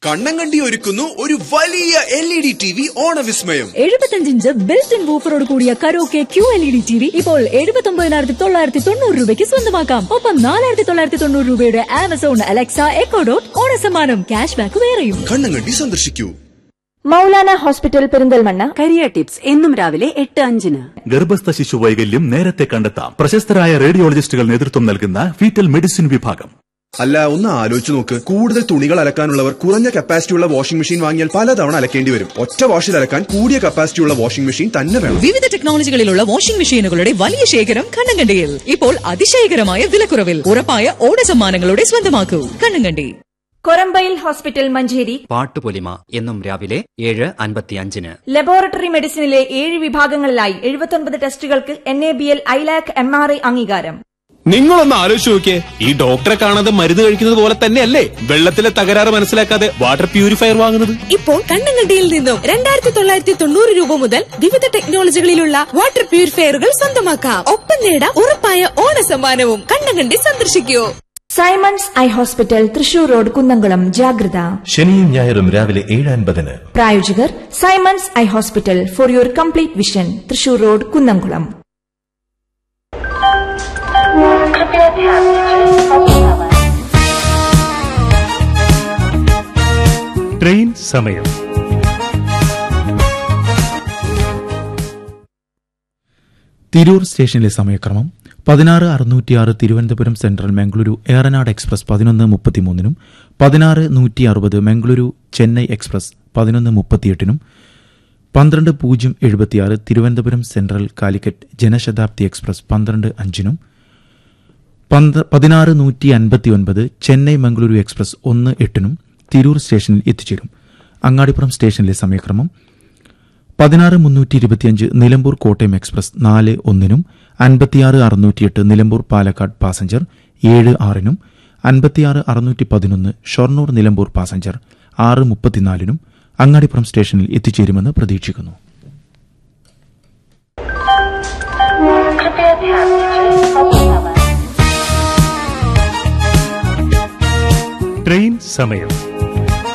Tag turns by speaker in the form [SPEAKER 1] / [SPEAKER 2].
[SPEAKER 1] കണ്ണങ്കണ്ടി ഒരുക്കുന്നു ഒരു വലിയ L E D T V ഓണവിസ്മയം
[SPEAKER 2] എഴുപത്തഞ്ചിഞ്ച് ബിൽറ്റ് ഇൻ വൂഫറോട് കൂടിയ karaoke Q L E D T V ഇപ്പോൾ എഴുപത്തി ഒമ്പതിനായിരത്തി തൊള്ളായിരത്തി തൊണ്ണൂറ് രൂപയ്ക്ക് സ്വന്തമാക്കാം ഒപ്പം നാലായിരത്തി തൊള്ളായിരത്തി തൊണ്ണൂറ് രൂപയുടെ ആമസോൺ അലക്സ എക്കോ ഡോട്ട് ഓണസമ്മാനം ക്യാഷ് ബാക്ക് വേറെയും
[SPEAKER 1] കണ്ണങ്കണ്ടി സന്ദർശിക്കൂ
[SPEAKER 3] Moulana hospital Perinthalmanna
[SPEAKER 4] career tips എന്നും രാവിലെ എട്ട് അഞ്ചിന്
[SPEAKER 5] ഗർഭസ്ഥ ശിശു വൈകല്യം നേരത്തെ കണ്ടെത്താം പ്രശസ്തരായ റേഡിയോളജിസ്റ്റുകൾ നേതൃത്വം നൽകുന്ന ഫീറ്റൽ മെഡിസിൻ വിഭാഗം
[SPEAKER 1] അല്ല ഒന്ന് ആലോചിച്ച് നോക്ക് കൂടുതൽ തുണികൾ അലക്കാനുള്ളവർ കുറഞ്ഞ കപ്പാസിറ്റിയുള്ള വാഷിംഗ് മെഷീൻ വാങ്ങിയാൽ പലതവണ അലക്കേണ്ടി വരും ഒറ്റ വാഷിൽ അലക്കാൻ കൂടിയ കപ്പാസിറ്റിയുള്ള വാഷിംഗ് മെഷീൻ തന്നെ വേണം
[SPEAKER 6] വിവിധ ടെക്നോളജികളിലുള്ള വാഷിംഗ് മെഷീനുകളുടെ വലിയ ശേഖരം കണ്ണങ്കണ്ടിയിൽ ഇപ്പോൾ അതിശയകരമായ വിലക്കുറവിൽ ഉറപ്പായ ഓണ സമ്മാനങ്ങളുടെ സ്വന്തമാക്കൂ കണ്ണങ്കണ്ടി
[SPEAKER 3] കൊരമ്പയിൽ ഹോസ്പിറ്റൽ മഞ്ചേരി
[SPEAKER 7] പാട്ടുപൊലിമ എന്നും രാവിലെ ഏഴ് അൻപത്തിയഞ്ചിന്
[SPEAKER 3] ലബോറട്ടറി മെഡിസിനിലെ ഏഴ് വിഭാഗങ്ങളിലായി എഴുപത്തൊൻപത് ടെസ്റ്റുകൾക്ക് N A B L ILAC M R I അംഗീകാരം
[SPEAKER 8] നിങ്ങളൊന്ന് ആലോചിച്ച് നോക്കിയേ ഈ ഡോക്ടറെ കാണാതെ മരുന്ന് കഴിക്കുന്നത് പോലെ തന്നെയല്ലേ വെള്ളത്തിലെ തകരാറ് മനസ്സിലാക്കാതെ വാട്ടർ പ്യൂരിഫയർ വാങ്ങുന്നത്
[SPEAKER 6] ഇപ്പോൾ കണ്ണങ്കണ്ടിയിൽ നിന്നും രണ്ടായിരത്തി തൊള്ളായിരത്തി തൊണ്ണൂറ് രൂപ മുതൽ വിവിധ ടെക്നോളജികളിലുള്ള വാട്ടർ പ്യൂരിഫയറുകൾ സ്വന്തമാക്കാം ഒപ്പം നേടാം ഉറപ്പായ ഓണ സമ്മാനവും കണ്ണങ്കണ്ടി സന്ദർശിക്കൂ
[SPEAKER 3] Simon's eye hospital Thrissur road Kunnamkulam ജാഗ്രത
[SPEAKER 9] ശനിയും ഞായറും രാവിലെ ഏഴ് അൻപതിന്
[SPEAKER 3] പ്രായോജകർ Simon's eye hospital for your complete vision Thrissur road Kunnamkulam
[SPEAKER 10] train സമയം
[SPEAKER 11] തിരൂർ സ്റ്റേഷനിലെ സമയക്രമം പതിനാറ് അറുന്നൂറ്റിയാറ് തിരുവനന്തപുരം സെൻട്രൽ മംഗളൂരു ഏറനാട് എക്സ്പ്രസ് പതിനൊന്ന് മുപ്പത്തിമൂന്നിനും പതിനാറ് നൂറ്റി അറുപത് മംഗളൂരു ചെന്നൈ എക്സ്പ്രസ് പതിനൊന്ന് മുപ്പത്തിയെട്ടിനും പന്ത്രണ്ട് പൂജ്യം എഴുപത്തിയാറ് തിരുവനന്തപുരം സെൻട്രൽ കാലിക്കറ്റ് ജനശതാബ്ദി എക്സ്പ്രസ് പന്ത്രണ്ട് അഞ്ചിനും പന്ത- പതിനാറ് നൂറ്റി അൻപത്തിയൊൻപത് ചെന്നൈ മംഗളൂരു എക്സ്പ്രസ് ഒന്ന് എട്ടിനും തിരൂർ സ്റ്റേഷനിൽ എത്തിച്ചേരും അങ്ങാടിപ്പുറം സ്റ്റേഷനിലെ സമയക്രമം പതിനാറ് മുന്നൂറ്റി ഇരുപത്തിയഞ്ച് നിലമ്പൂർ കോട്ടയം എക്സ്പ്രസ് നാല് ഒന്നിനും അൻപത്തിയാറ് അറുന്നൂറ്റിയെട്ട് നിലമ്പൂർ പാലക്കാട് പാസഞ്ചർ ഏഴ് ആറിനും അൻപത്തിയാറ് അറുന്നൂറ്റി പതിനൊന്ന് ഷൊർണൂർ നിലമ്പൂർ പാസഞ്ചർ ആറ് മുപ്പത്തിനാലിനും അങ്ങാടിപ്പുറം സ്റ്റേഷനിൽ എത്തിച്ചേരുമെന്ന് പ്രതീക്ഷിക്കുന്നു
[SPEAKER 10] ട്രെയിൻ സമയം